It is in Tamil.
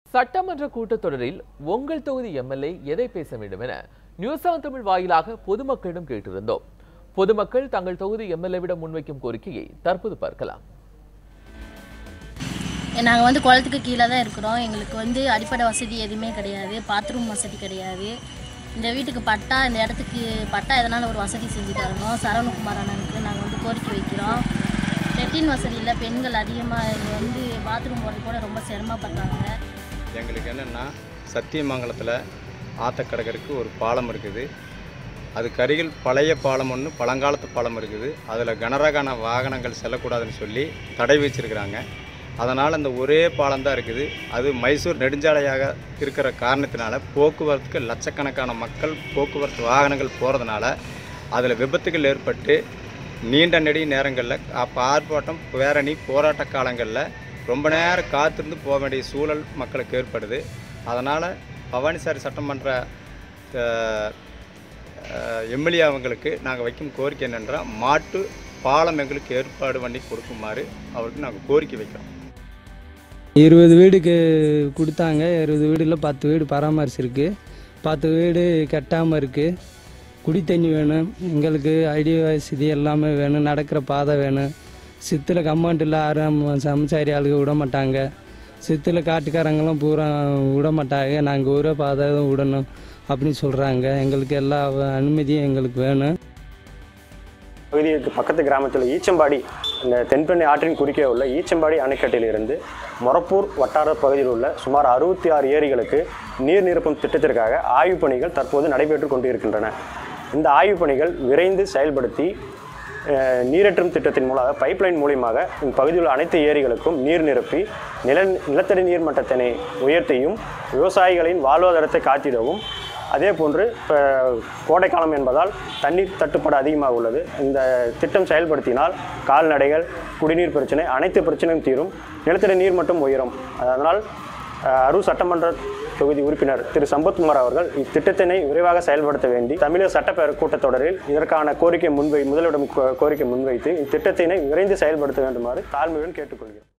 சட்டமன்ற கூட்டத்தொடரில் உங்கள் தொகுதி எம்எல்ஏ எதை பேச வேண்டும் என நியூஸ் ஆன் தமிழ் வாயிலாக பொதுமக்களிடம் கேட்டிருந்தோம் பொதுமக்கள் தங்கள் தொகுதி எம்எல்ஏவிடம் முன்வைக்கும் கோரிக்கையை தற்போது பார்க்கலாம் நாங்கள் வந்து குளத்துக்கு கீழே தான் இருக்கிறோம் எங்களுக்கு வந்து அடிப்படை வசதி எதுவுமே கிடையாது பாத்ரூம் வசதி கிடையாது இந்த வீட்டுக்கு பட்டா இந்த இடத்துக்கு பட்டா எதனால ஒரு வசதி செஞ்சு தரணும் சரவணகுமார் அண்ணனுக்கு நாங்கள் வந்து கோரிக்கை வைக்கிறோம் லெட்டின் வசதி இல்லை பெண்கள் அதிகமாக இங்கே வந்து பாத்ரூம் போகிறது கூட ரொம்ப சிரமப்படுறாங்க எங்களுக்கு என்னென்னா சத்தியமங்கலத்தில் ஆத்தக்கடகருக்கு ஒரு பாலம் இருக்குது அதுக்கு அருகில் பழைய பாலம் ஒன்று பழங்காலத்து பாலம் இருக்குது அதில் கனரகான வாகனங்கள் செல்லக்கூடாதுன்னு சொல்லி தடை வச்சிருக்கிறாங்க அதனால் அந்த ஒரே பாலம் தான் இருக்குது அது மைசூர் நெடுஞ்சாலையாக இருக்கிற காரணத்தினால போக்குவரத்துக்கு லட்சக்கணக்கான மக்கள் போக்குவரத்து வாகனங்கள் போகிறதுனால அதில் விபத்துகள் ஏற்பட்டு நீண்ட நெடிய நேரங்களில் அப்போ ஆர்ப்பாட்டம் பேரணி போராட்ட காலங்களில் ரொம்ப நேரம் காத்திருந்து போக வேண்டிய சூழல் மக்களுக்கு ஏற்படுது அதனால் பவானிசாரி சட்டமன்ற எம்எல்ஏ அவங்களுக்கு நாங்கள் வைக்கும் கோரிக்கை என்னென்றால் மாட்டு பாலம் எங்களுக்கு ஏற்பாடு பண்ணி கொடுக்குமாறு அவருக்கு நாங்கள் கோரிக்கை வைக்கிறோம் இருபது வீடுக்கு கொடுத்தாங்க இருபது வீடில் பத்து வீடு பராமரிச்சிருக்கு பத்து வீடு கட்டாமல் இருக்குது குடி தண்ணி வேணும் எங்களுக்கு ஐடி வசதி எல்லாமே வேணும் நடக்கிற பாதை வேணும் சித்தில் கம்மாண்டில் யாரும் சமச்சாரி ஆளுங்க விட மாட்டாங்க சித்தில் காட்டுக்காரங்களும் பூரா விட மாட்டாங்க நாங்கள் ஒரே பாதை தான் விடணும் அப்படின்னு சொல்கிறாங்க எங்களுக்கு எல்லா அனுமதியும் எங்களுக்கு வேணும் பகுதிக்கு பக்கத்து கிராமத்தில் ஈச்சம்பாடி இந்த தென்பெண்ணை ஆற்றின் குறுக்கே உள்ள ஈச்சம்பாடி அணைக்கட்டிலிருந்து மொரப்பூர் வட்டார பகுதியில் உள்ள சுமார் அறுபத்தி ஆறு ஏரிகளுக்கு நீர் நிரப்பும் திட்டத்திற்காக ஆய்வுப் பணிகள் தற்போது நடைபெற்று கொண்டு இருக்கின்றன இந்த ஆய்வுப் பணிகள் விரைந்து செயல்படுத்தி அஹ், நீரேற்றும் திட்டத்தின் மூலமாக பைப்லைன் மூலியமாக இந்த பகுதியில் உள்ள அனைத்து ஏரிகளுக்கும் நீர் நிரப்பி நில நிலத்தடி நீர் மட்டத்தினை உயர்த்தியும் விவசாயிகளின் வாழ்வாதாரத்தை காத்திடவும் அதே போன்று இப்போ கோடைக்காலம் என்பதால் தண்ணீர் தட்டுப்பாடு அதிகமாக உள்ளது இந்த திட்டம் செயல்படுத்தினால் கால்நடைகள் குடிநீர் பிரச்சனை அனைத்து பிரச்சனையும் தீரும் நிலத்தடி நீர் மட்டும் உயரும் அதனால் அஹ், அரூர் சட்டமன்ற தொகுதி உறுப்பினர் திரு சம்பத்குமார் அவர்கள் இத்திட்டத்தினை விரைவாக செயல்படுத்த வேண்டி தமிழக சட்டப்பேரவை கூட்டத்தொடரில் இதற்கான கோரிக்கை முன்வை முதலிடம் கோ- கோரிக்கை முன்வைத்து இத்திட்டத்தினை விரைந்து செயல்படுத்த வேண்டுமாறு தாழ்மையுடன் கேட்டுக்கொள்கிறேன்